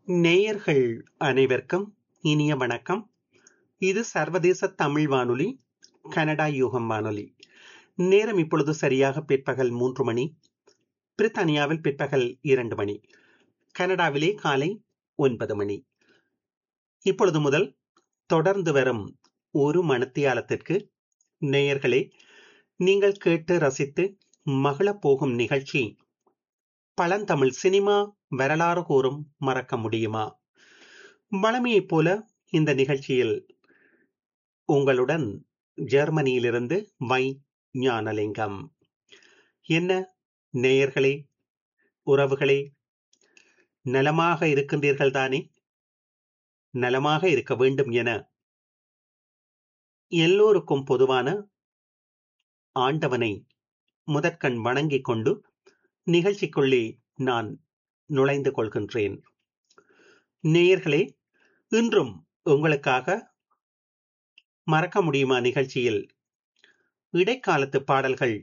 நேயர்கள் அனைவருக்கும் இனிய வணக்கம் இது சர்வதேச தமிழ் வானொலி கனடா யூகம் வானொலி நேரம் இப்பொழுது சரியாக பிற்பகல் மூன்று மணி பிரித்தானியாவில் பிற்பகல் இரண்டு மணி கனடாவிலே காலை ஒன்பது மணி இப்பொழுது முதல் தொடர்ந்து வரும் ஒரு மணித்தியாலத்திற்கு நேயர்களே நீங்கள் கேட்டு ரசித்து மகிழப் போகும் நிகழ்ச்சி பழந்தமிழ் சினிமா வரலாறு கூறும் மறக்க முடியுமா வளமையைப் போல இந்த நிகழ்ச்சியில் உங்களுடன் ஜெர்மனியிலிருந்து வை ஞானலிங்கம் என்ன நேயர்களே உறவுகளே நலமாக இருக்கின்றீர்கள் தானே நலமாக இருக்க வேண்டும் என எல்லோருக்கும் பொதுவான ஆண்டவனை முதற்கண் வணங்கிக் கொண்டு நிகழ்ச்சிக்குள்ளே நான் நுழைந்து கொள்கின்றேன் நேயர்களே இன்றும் உங்களுக்காக மறக்க முடியுமா நிகழ்ச்சியில் இடைக்காலத்து பாடல்கள்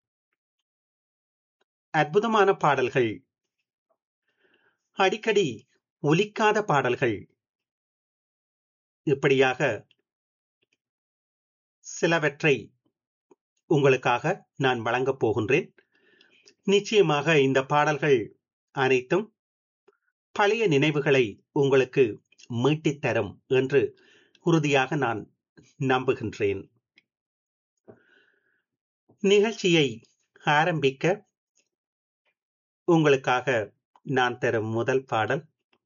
அற்புதமான பாடல்கள் அடிக்கடி ஒலிக்காத பாடல்கள் இப்படியாக சிலவற்றை உங்களுக்காக நான் வழங்கப் போகின்றேன் நிச்சயமாக இந்த பாடல்கள் அனைத்தும் பழைய நினைவுகளை உங்களுக்கு மீட்டித் தரும் என்று உறுதியாக நான் நம்புகின்றேன் நிகழ்ச்சியை ஆரம்பிக்க உங்களுக்காக நான் தரும் முதல் பாடல்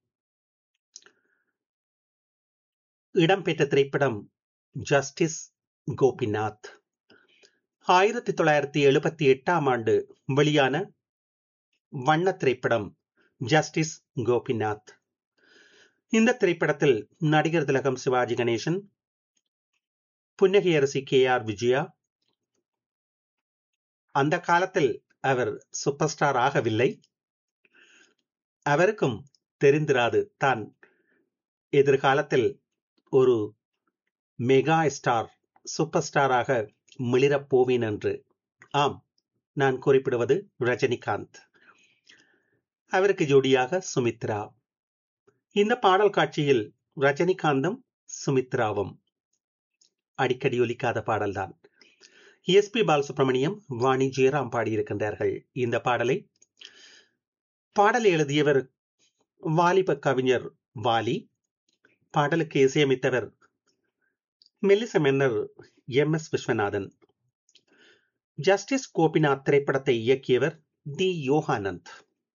இடம்பெற்ற திரைப்படம் ஜஸ்டிஸ் கோபிநாத் ஆயிரத்தி தொள்ளாயிரத்தி எழுபத்தி எட்டாம் ஆண்டு வெளியான வண்ண திரைப்படம் ஜஸ்டிஸ் கோபிநாத் இந்த திரைப்படத்தில் நடிகர் திலகம் சிவாஜி கணேசன் புன்னகை அரசி கே ஆர் விஜயா அந்த காலத்தில் அவர் சூப்பர் ஸ்டார் ஆகவில்லை அவருக்கும் தெரிந்திராது தான் எதிர்காலத்தில் ஒரு மெகா ஸ்டார் சூப்பர் ஸ்டாராக மிளிரப் போவேன் என்று ஆம் நான் குறிப்பிடுவது ரஜினிகாந்த் அவருக்கு ஜோடியாக சுமித்ரா இந்த பாடல் காட்சியில் ரஜினிகாந்தும் சுமித்ராவும் அடிக்கடி ஒலிக்காத பாடல்தான் எஸ் பி பாலசுப்ரமணியம் வாணி ஜெயராம் பாடியிருக்கின்றார்கள் இந்த பாடலை பாடல் எழுதியவர் வாலிப கவிஞர் வாலி பாடலுக்கு இசையமைத்தவர் மெல்லிச மன்னர் M S Viswanathan justice Gopinath திரைப்படத்தை இயக்கியவர் டி யோகானந்த்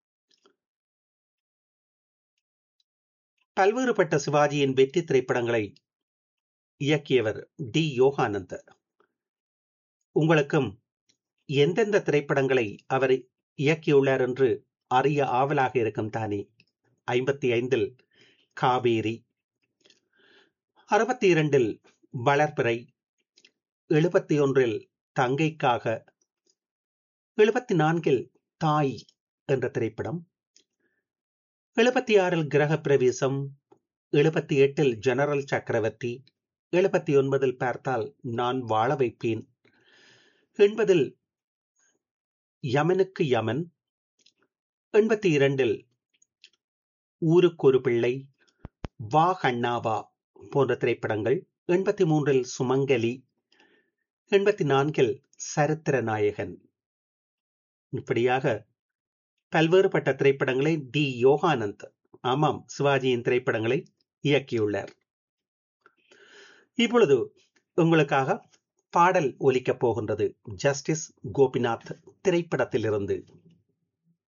பல்வேறுபட்ட சிவாஜியின் வெற்றி திரைப்படங்களை இயக்கியவர் டி யோகானந்த் உங்களுக்கும் எந்தெந்த திரைப்படங்களை அவர் இயக்கியுள்ளார் என்று அறிய ஆவலாக இருக்கும் தானே ஐம்பத்தி ஐந்தில் காவேரி அறுபத்தி இரண்டில் வளர்பிறை எழுபத்தி ஒன்றில் தங்கைக்காக எழுபத்தி நான்கில் தாய் என்ற திரைப்படம் எழுபத்தி ஆறில் கிரக பிரவேசம் எழுபத்தி எட்டில் ஜெனரல் சக்கரவர்த்தி எழுபத்தி ஒன்பதில் பார்த்தால் நான் வாழ வைப்பேன் எண்பதில் யமனுக்கு யமன் எண்பத்தி இரண்டில் ஊருக்கு ஒரு பிள்ளை வா கண்ணாவா போன்ற திரைப்படங்கள் எண்பத்தி மூன்றில் சுமங்கலி எண்பத்தி நான்கில் சரித்திர நாயகன் இப்படியாக பல்வேறுபட்ட திரைப்படங்களை டி யோகானந்த் ஆமாம் சிவாஜியின் திரைப்படங்களை இயக்கியுள்ளார் இப்பொழுது உங்களுக்காக பாடல் ஒலிக்கப் போகின்றது ஜஸ்டிஸ் கோபிநாத் திரைப்படத்திலிருந்து